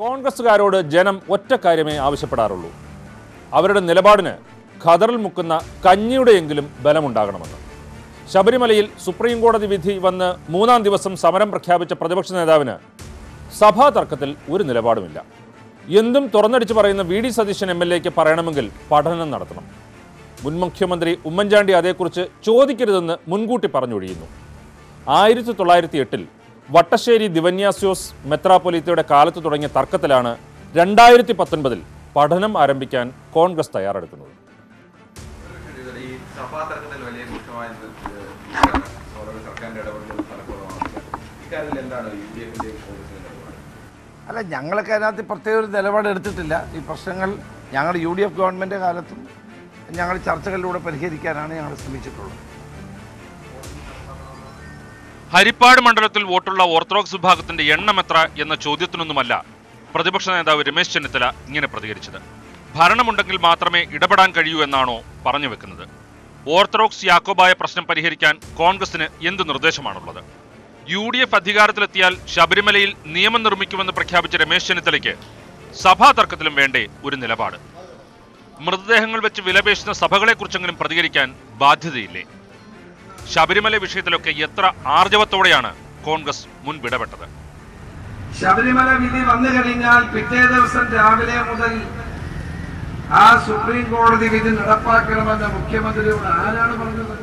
കോൺഗ്രസുകാരോട് ജനം ഒറ്റ കാര്യമേ ആവശ്യപ്പെടാറുള്ളൂ അവരുടെ നിലപാടിന് ഖദറിൽ മുക്കുന്ന കഞ്ഞിയുടെയെങ്കിലും ബലമുണ്ടാകണമെന്ന് ശബരിമലയിൽ സുപ്രീം കോടതി വിധി വന്ന് മൂന്നാം ദിവസം സമരം പ്രഖ്യാപിച്ച പ്രതിപക്ഷ നേതാവിന് സഭാ തർക്കത്തിൽ ഒരു നിലപാടുമില്ല എന്തും തുറന്നടിച്ച് പറയുന്ന V D Satheesan M L എക്ക് പറയണമെങ്കിൽ പഠനം നടത്തണം മുൻ മുഖ്യമന്ത്രി ഉമ്മൻചാണ്ടി അതേക്കുറിച്ച് ചോദിക്കരുതെന്ന് മുൻകൂട്ടി പറഞ്ഞൊഴിയുന്നു ആയിരത്തി തൊള്ളായിരത്തി എട്ടിൽ വട്ടശ്ശേരി ദിവന്യാസ്യോസ് മെത്രാപ്പൊലീത്തയുടെ കാലത്ത് തുടങ്ങിയ തർക്കത്തിലാണ് രണ്ടായിരത്തി പത്തൊൻപതിൽ പഠനം ആരംഭിക്കാൻ കോൺഗ്രസ് തയ്യാറെടുക്കുന്നത് ഇതിൽ ഈ സഭാ തർക്കത്തിൽ വലിയ രൂക്ഷമായ ഓരോ സർക്കാരിന്റെ ഇടപെടലുകൾ ഫലപ്രദമാണ് ഇക്കാര്യത്തിൽ എന്താണ് യു ഡി എഫിന്റെയും കോൺഗ്രസിന്റെ നിലപാട് അല്ല ഞങ്ങളൊക്കെ അതിനകത്ത് പ്രത്യേക ഒരു നിലപാട് എടുത്തിട്ടില്ല ഈ പ്രശ്നങ്ങൾ ഞങ്ങൾ യു ഡി എഫ് ഗവൺമെൻറ് കാലത്തും ഞങ്ങൾ ചർച്ചകളിലൂടെ പരിഹരിക്കാനാണ് ഞങ്ങൾ ശ്രമിച്ചിട്ടുള്ളത് ഹരിപ്പാട് മണ്ഡലത്തിൽ വോട്ടുള്ള ഓർത്തഡോക്സ് വിഭാഗത്തിന്റെ എണ്ണം എത്ര എന്ന ചോദ്യത്തിനൊന്നുമല്ല പ്രതിപക്ഷ നേതാവ് രമേശ് ചെന്നിത്തല ഇങ്ങനെ പ്രതികരിച്ചത് ഭരണമുണ്ടെങ്കിൽ മാത്രമേ ഇടപെടാൻ കഴിയൂ എന്നാണോ പറഞ്ഞു വെക്കുന്നത് ഓർത്തഡോക്സ് യാക്കോബായ പ്രശ്നം പരിഹരിക്കാൻ കോൺഗ്രസിന് എന്ത് നിർദ്ദേശമാണുള്ളത് യു ഡി എഫ് അധികാരത്തിലെത്തിയാൽ ശബരിമലയിൽ നിയമം നിർമ്മിക്കുമെന്ന് പ്രഖ്യാപിച്ച രമേശ് ചെന്നിത്തലയ്ക്ക് സഭാ തർക്കത്തിലും വേണ്ടേ ഒരു നിലപാട് മൃതദേഹങ്ങൾ വെച്ച് വിലപേശുന്ന സഭകളെക്കുറിച്ചെങ്കിലും പ്രതികരിക്കാൻ ബാധ്യതയില്ലേ ശബരിമല വിഷയത്തിലൊക്കെ എത്ര ആർജവത്തോടെയാണ് കോൺഗ്രസ് മുൻപിടപെട്ടത് ശബരിമല വിധി വന്നു കഴിഞ്ഞാൽ പിറ്റേ ദിവസം രാവിലെ മുതൽ ആ സുപ്രീം കോടതി വിധി നടപ്പാക്കണമെന്ന് മുഖ്യമന്ത്രിയോട് ആരാണ് പറഞ്ഞത്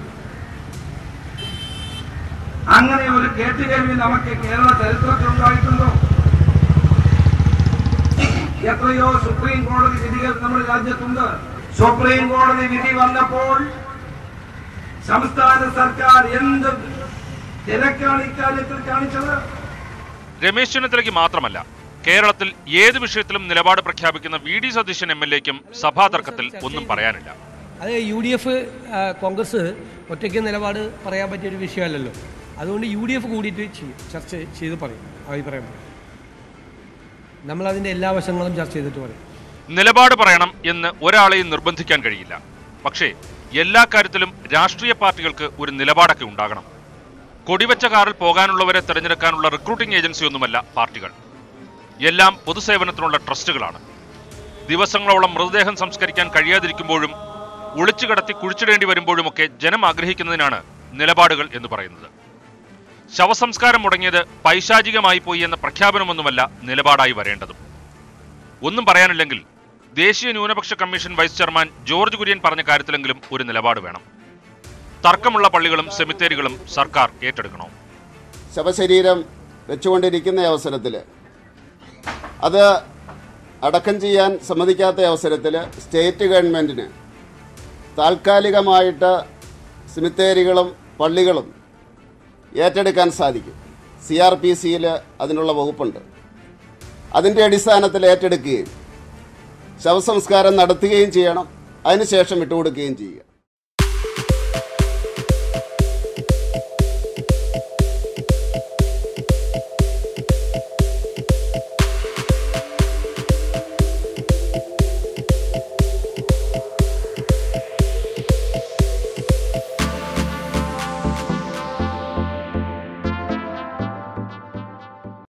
അങ്ങനെ ഒരു കേട്ടുകേൾവി നമുക്ക് കേരള ചരിത്രത്തിൽ ഉണ്ടായിട്ടുണ്ടോ എത്രയോ സുപ്രീം കോടതി വിധികൾ നമ്മുടെ രാജ്യത്തുണ്ട് സുപ്രീം കോടതി വിധി വന്നപ്പോൾ സംസ്ഥാന സർക്കാർ എന്ത് തിരക്കാണ് ഇക്കാര്യത്തിൽ കാണിച്ചത് രമേശ് ചെന്നിത്തലയ്ക്ക് മാത്രമല്ല കേരളത്തിൽ ഏത് വിഷയത്തിലും നിലപാട് പ്രഖ്യാപിക്കുന്ന V D Satheesan M L എക്കും സഭാ തർക്കത്തിൽ ഒന്നും പറയാനില്ല അത് യു ഡി എഫ് കോൺഗ്രസ് ഒറ്റയ്ക്ക് നിലപാട് പറയാൻ പറ്റിയ ഒരു വിഷയമല്ലല്ലോ അതുകൊണ്ട് യു ഡി എഫ് കൂടിയിട്ട് ചെയ്യും ചർച്ച ചെയ്ത് പറയും അഭിപ്രായം പറയും നമ്മൾ അതിൻ്റെ എല്ലാ വശങ്ങളും ചർച്ച ചെയ്തിട്ട് പറയും നിലപാട് പറയണം എന്ന് ഒരാളെയും നിർബന്ധിക്കാൻ കഴിയില്ല പക്ഷേ എല്ലാ കാര്യത്തിലും രാഷ്ട്രീയ പാർട്ടികൾക്ക് ഒരു നിലപാടൊക്കെ ഉണ്ടാകണം കൊടിവെച്ച കാറിൽ പോകാനുള്ളവരെ തിരഞ്ഞെടുക്കാനുള്ള റിക്രൂട്ടിംഗ് ഏജൻസിയൊന്നുമല്ല പാർട്ടികൾ എല്ലാം പൊതുസേവനത്തിനുള്ള ട്രസ്റ്റുകളാണ് ദിവസങ്ങളോളം മൃതദേഹം സംസ്കരിക്കാൻ കഴിയാതിരിക്കുമ്പോഴും ഒളിച്ചു കടത്തി കുഴിച്ചിടേണ്ടി വരുമ്പോഴുമൊക്കെ ജനം ആഗ്രഹിക്കുന്നതിനാണ് നിലപാടുകൾ എന്ന് പറയുന്നത് ശവസംസ്കാരം മുടങ്ങിയത് പൈശാചികമായി പോയി എന്ന പ്രഖ്യാപനമൊന്നുമല്ല നിലപാടായി വരേണ്ടതും ഒന്നും പറയാനില്ലെങ്കിൽ ദേശീയ ന്യൂനപക്ഷ commission vice chairman George Kurian പറഞ്ഞ കാര്യത്തിലെങ്കിലും ഒരു നിലപാട് വേണം തർക്കമുള്ള പള്ളികളും സെമിത്തേരികളും സർക്കാർ ഏറ്റെടുക്കണോ ശവശരീരം വെച്ചുകൊണ്ടിരിക്കുന്ന അവസരത്തിൽ അത് അടക്കം ചെയ്യാൻ സമ്മതിക്കാത്ത അവസരത്തിൽ സ്റ്റേറ്റ് ഗവൺമെൻറ്റിന് താൽക്കാലികമായിട്ട് സിമിത്തേരികളും പള്ളികളും ഏറ്റെടുക്കാൻ സാധിക്കും സി ആർ പി സിയിൽ അതിനുള്ള വകുപ്പുണ്ട് അതിൻ്റെ അടിസ്ഥാനത്തിൽ ഏറ്റെടുക്കുകയും ശവസംസ്കാരം നടത്തുകയും ചെയ്യണം അതിനുശേഷം വിട്ടുകൊടുക്കുകയും ചെയ്യുക